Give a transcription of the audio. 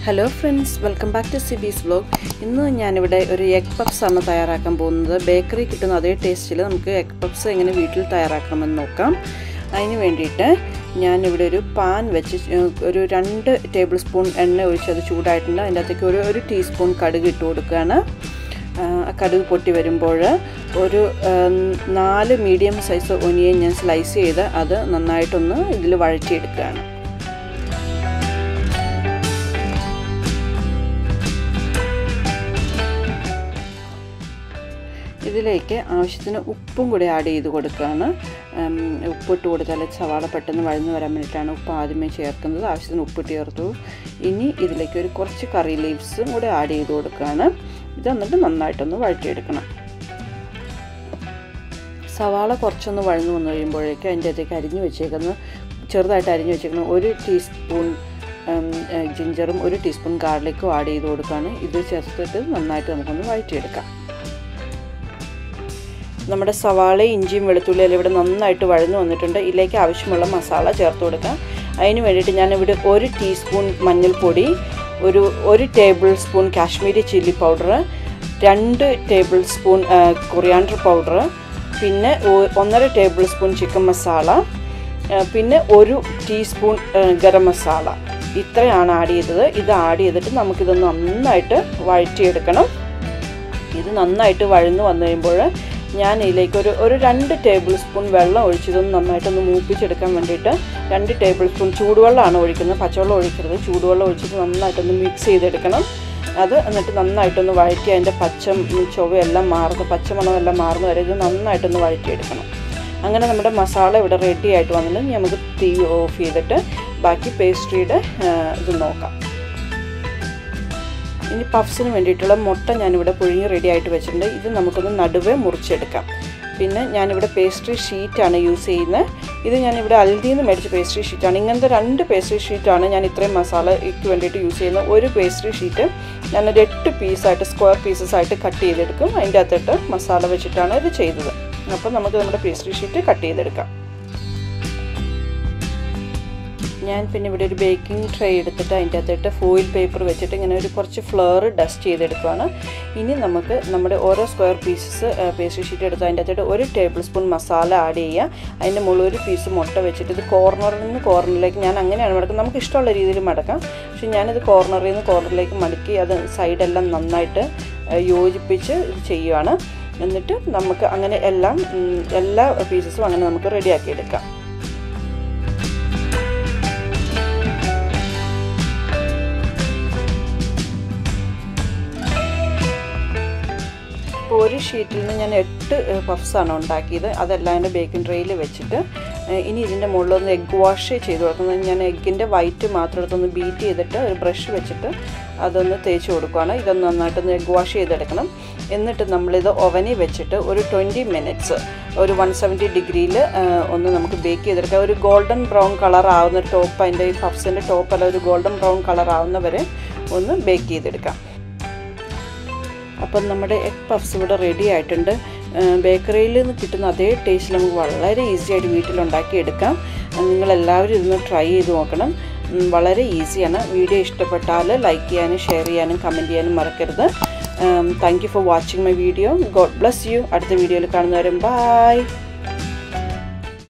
hello friends welcome back to Sibi's vlog ഇന്ന് ഞാനിവിടെ ഒരു എഗ് പപ്സ് ആണ് തയ്യാറാക്കാൻ പോകുന്നത് ബേക്കറി കിട്ടുന്ന അതേ ടേസ്റ്റിൽ നമുക്ക് എഗ് പപ്സ് എങ്ങനെ വീട്ടിൽ തയ്യാറാക്കാമെന്ന് നോക്കാം അതിന് വേണ്ടിയിട്ട് ഞാനിവിടെ ഒരു പാൻ വെച്ച് ഒരു രണ്ട് ടേബിൾ സ്പൂൺ എണ്ണ ഒഴിച്ച് അത് ചൂടായിട്ടുണ്ട് അതിൻ്റെ അകത്തേക്ക് ഒരു ഒരു ടീസ്പൂൺ കടുക് ഇട്ട് കൊടുക്കുകയാണ് കടുക് പൊട്ടി വരുമ്പോൾ ഒരു നാല് മീഡിയം സൈസ് ഒനിയൻ ഞാൻ സ്ലൈസ് ചെയ്ത് അത് നന്നായിട്ടൊന്ന് ഇതിൽ വഴറ്റിയെടുക്കുകയാണ് ഇതിലേക്ക് ആവശ്യത്തിന് ഉപ്പും കൂടി ആഡ് ചെയ്ത് കൊടുക്കുകയാണ് ഉപ്പിട്ട് കൊടുത്താൽ സവാള പെട്ടെന്ന് വഴന്നു വരാൻ വേണ്ടിയിട്ടാണ് ഉപ്പ് ആദ്യമേ ചേർക്കുന്നത് ആവശ്യത്തിന് ഉപ്പിട്ട് ചേർത്തു ഇനി ഇതിലേക്ക് ഒരു കുറച്ച് കറി ലീവ്സും കൂടി ആഡ് ചെയ്ത് കൊടുക്കുകയാണ് ഇത് എന്നിട്ട് നന്നായിട്ടൊന്ന് വഴറ്റിയെടുക്കണം സവാള കുറച്ചൊന്ന് വഴന്നു വന്നു കഴിയുമ്പോഴേക്കും അതിൻ്റെ അകത്തേക്ക് അരിഞ്ഞു വെച്ചേക്കുന്ന ചെറുതായിട്ട് അരിഞ്ഞു വെച്ചേക്കുന്ന ഒരു ടീസ്പൂൺ ജിഞ്ചറും ഒരു ടീസ്പൂൺ ഗാർലിക്കും ആഡ് ചെയ്ത് കൊടുക്കുകയാണ് ഇത് ചേർത്തിട്ട് നന്നായിട്ട് നമുക്കൊന്ന് വഴറ്റിയെടുക്കാം നമ്മുടെ സവാള ഇഞ്ചിയും വെളുത്തുള്ളിയെല്ലാം ഇവിടെ നന്നായിട്ട് വഴന്നു വന്നിട്ടുണ്ട് ഇതിലേക്ക് ആവശ്യമുള്ള മസാല ചേർത്ത് കൊടുക്കാം അതിന് വേണ്ടിയിട്ട് ഞാനിവിടെ ഒരു ടീസ്പൂൺ മഞ്ഞൾപ്പൊടി ഒരു ഒരു tablespoon Kashmiri chilli powder രണ്ട് ടേബിൾ സ്പൂൺ കൊറിയാണ്ടർ പൗഡർ പിന്നെ ഒന്നര ടേബിൾ സ്പൂൺ ചിക്കൻ മസാല പിന്നെ ഒരു ടീസ്പൂൺ ഗരം മസാല ഇത്രയാണ് ആഡ് ചെയ്തത് ഇത് ആഡ് ചെയ്തിട്ട് നമുക്കിത് നന്നായിട്ട് വഴറ്റിയെടുക്കണം ഇത് നന്നായിട്ട് വഴന്നു വന്നു കഴിയുമ്പോൾ ഞാൻ ഇതിലേക്ക് ഒരു ഒരു രണ്ട് ടേബിൾ സ്പൂൺ വെള്ളം ഒഴിച്ചതൊന്ന് നന്നായിട്ടൊന്ന് മൂപ്പിച്ചെടുക്കാൻ വേണ്ടിയിട്ട് രണ്ട് ടേബിൾ സ്പൂൺ ചൂടുവെള്ളമാണ് ഒഴിക്കുന്നത് പച്ചവെള്ളം ഒഴിക്കരുത് ചൂടുവെള്ളം ഒഴിച്ചിട്ട് നന്നായിട്ടൊന്ന് മിക്സ് ചെയ്തെടുക്കണം അത് എന്നിട്ട് നന്നായിട്ടൊന്ന് വഴറ്റി അതിൻ്റെ പച്ച ചുവയെല്ലാം മാറുന്നു പച്ചമണമെല്ലാം മാറുന്ന വരെ ഇത് നന്നായിട്ടൊന്ന് വഴറ്റിയെടുക്കണം അങ്ങനെ നമ്മുടെ മസാല ഇവിടെ റെഡി ആയിട്ട് വന്നിട്ട് നമുക്ക് തീ ഓഫ് ചെയ്തിട്ട് ബാക്കി പേസ്ട്രിയുടെ ഇത് നോക്കാം ഇനി പഫ്സിന് വേണ്ടിയിട്ടുള്ള മുട്ട ഞാനിവിടെ പുഴുങ്ങി റെഡി ആയിട്ട് വെച്ചിട്ടുണ്ട് ഇത് നമുക്കൊന്ന് നടുവേ മുറിച്ചെടുക്കാം പിന്നെ ഞാനിവിടെ പേസ്ട്രി ഷീറ്റാണ് യൂസ് ചെയ്യുന്നത് ഇത് ഞാനിവിടെ അൽദിയിൽ നിന്ന് മേടിച്ച പേസ്ട്രി ഷീറ്റാണ് ഇങ്ങനത്തെ രണ്ട് പേസ്ട്രി ഷീറ്റാണ് ഞാൻ ഇത്രയും മസാലയ്ക്ക് വേണ്ടിയിട്ട് യൂസ് ചെയ്യുന്നത് ഒരു പേസ്ട്രി ഷീറ്റ് ഞാനൊരു എട്ട് പീസായിട്ട് സ്ക്വയർ പീസസ് ആയിട്ട് കട്ട് ചെയ്തെടുക്കും അതിൻ്റെ അകത്തിട്ട് മസാല വെച്ചിട്ടാണ് ഇത് ചെയ്തത് അപ്പോൾ നമുക്ക് നമ്മുടെ പേസ്ട്രി ഷീറ്റ് കട്ട് ചെയ്തെടുക്കാം ഞാൻ പിന്നെ ഇവിടെ ഒരു ബേക്കിംഗ് ട്രേ എടുത്തിട്ട് അതിൻ്റെ അകത്തിട്ട് ഫോയിൽ പേപ്പർ വെച്ചിട്ട് ഇങ്ങനെ ഒരു കുറച്ച് ഫ്ലവർ ഡസ്റ്റ് ചെയ്തെടുക്കുകയാണ് ഇനി നമുക്ക് നമ്മുടെ ഓരോ സ്ക്വയർ പീസസ് പേസ്ട്രി ഷീറ്റ് എടുത്ത് അതിൻ്റെ അകത്തിട്ട് ഒരു ടേബിൾ സ്പൂൺ മസാല ആഡ് ചെയ്യുക അതിൻ്റെ മുകളിൽ ഒരു പീസ് മുട്ട വെച്ചിട്ട് ഇത് കോർണറിൽ നിന്ന് കോർണറിലേക്ക് ഞാൻ അങ്ങനെയാണ് മടക്കുന്നത് നമുക്ക് ഇഷ്ടമുള്ള രീതിയിൽ മടക്കാം പക്ഷെ ഞാനിത് കോർണറിൽ നിന്ന് കോർണറിലേക്ക് മടക്കി അത് സൈഡെല്ലാം നന്നായിട്ട് യോജിപ്പിച്ച് ഇത് ചെയ്യുകയാണ് എന്നിട്ട് നമുക്ക് അങ്ങനെ എല്ലാം എല്ലാ പീസസും അങ്ങനെ നമുക്ക് റെഡിയാക്കി എടുക്കാം ഇപ്പോൾ ഒരു ഷീറ്റിൽ നിന്ന് ഞാൻ എട്ട് പഫ്സാണ് ഉണ്ടാക്കിയത് അതെല്ലാം എൻ്റെ ബേക്കിംഗ് ട്രേയിൽ വെച്ചിട്ട് ഇനി ഇതിൻ്റെ മുകളിലൊന്ന് എഗ്ഗ് വാഷ് ചെയ്ത് കൊടുക്കുന്നത് ഞാൻ എഗ്ഗിൻ്റെ വൈറ്റ് മാത്രം എടുത്തൊന്ന് ബീറ്റ് ചെയ്തിട്ട് ഒരു ബ്രഷ് വെച്ചിട്ട് അതൊന്ന് തേച്ച് കൊടുക്കുകയാണ് ഇതൊന്ന് നന്നായിട്ടൊന്ന് എഗ്ഗ് വാഷ് ചെയ്തെടുക്കണം എന്നിട്ട് നമ്മളിത് ഓവനിൽ വെച്ചിട്ട് ഒരു ട്വൻറ്റി മിനിറ്റ്സ് ഒരു വൺ സെവൻറ്റി ഡിഗ്രിയിൽ ഒന്ന് നമുക്ക് ബേക്ക് ചെയ്തെടുക്കാം ഒരു ഗോൾഡൻ ബ്രൗൺ കളർ ആവുന്ന ടോപ്പ് അതിൻ്റെ ഈ പഫ്സിൻ്റെ ടോപ്പല്ല ഒരു ഗോൾഡൻ ബ്രൗൺ കളർ ആവുന്നവരെ ഒന്ന് ബേക്ക് ചെയ്തെടുക്കാം അപ്പം നമ്മുടെ എഗ് പഫ്സ് ഇവിടെ റെഡി ആയിട്ടുണ്ട് ബേക്കറിയിൽ നിന്ന് കിട്ടുന്ന അതേ ടേസ്റ്റിൽ നമുക്ക് വളരെ ഈസി ആയിട്ട് വീട്ടിലുണ്ടാക്കി എടുക്കാം നിങ്ങളെല്ലാവരും ഇതൊന്ന് ട്രൈ ചെയ്ത് നോക്കണം വളരെ ഈസിയാണ് വീഡിയോ ഇഷ്ടപ്പെട്ടാൽ ലൈക്ക് ചെയ്യാനും ഷെയർ ചെയ്യാനും കമൻറ്റ് ചെയ്യാനും മറക്കരുത് thank you for watching my video God bless you അടുത്ത വീഡിയോയിൽ കാണുന്നവരും ബൈ